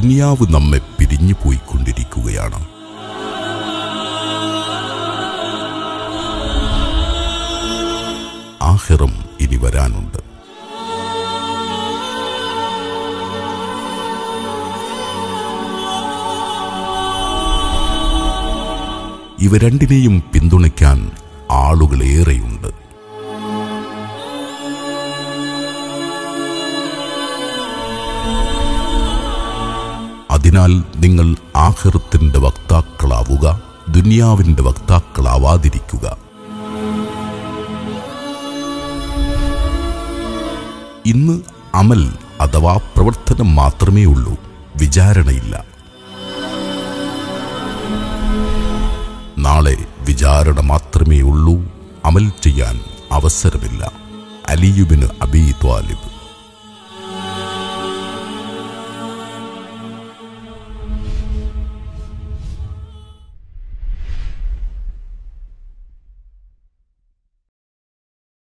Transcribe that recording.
ദുനിയാവ് നമ്മെ പിരിഞ്ഞു പോയിക്കൊണ്ടിരിക്കുകയാണ് ആഹിറം ഇനി വരാനുണ്ട് ഇവ രണ്ടിനെയും പിന്തുണയ്ക്കാൻ ആളുകളേറെയുണ്ട് അതിനാൽ നിങ്ങൾ ആഹിറത്തിന്റെ വക്താക്കളാവുക ദുനിയാവിന്റെ വക്താക്കളാവാതിരിക്കുക ഇന്ന് അമൽ അഥവാ പ്രവർത്തനം മാത്രമേ ഉള്ളൂ വിചാരണയില്ല നാളെ വിചാരണ മാത്രമേ ഉള്ളൂ അമൽ ചെയ്യാൻ അവസരമില്ല അലിയുബിന് അബി ത്വാലിബ്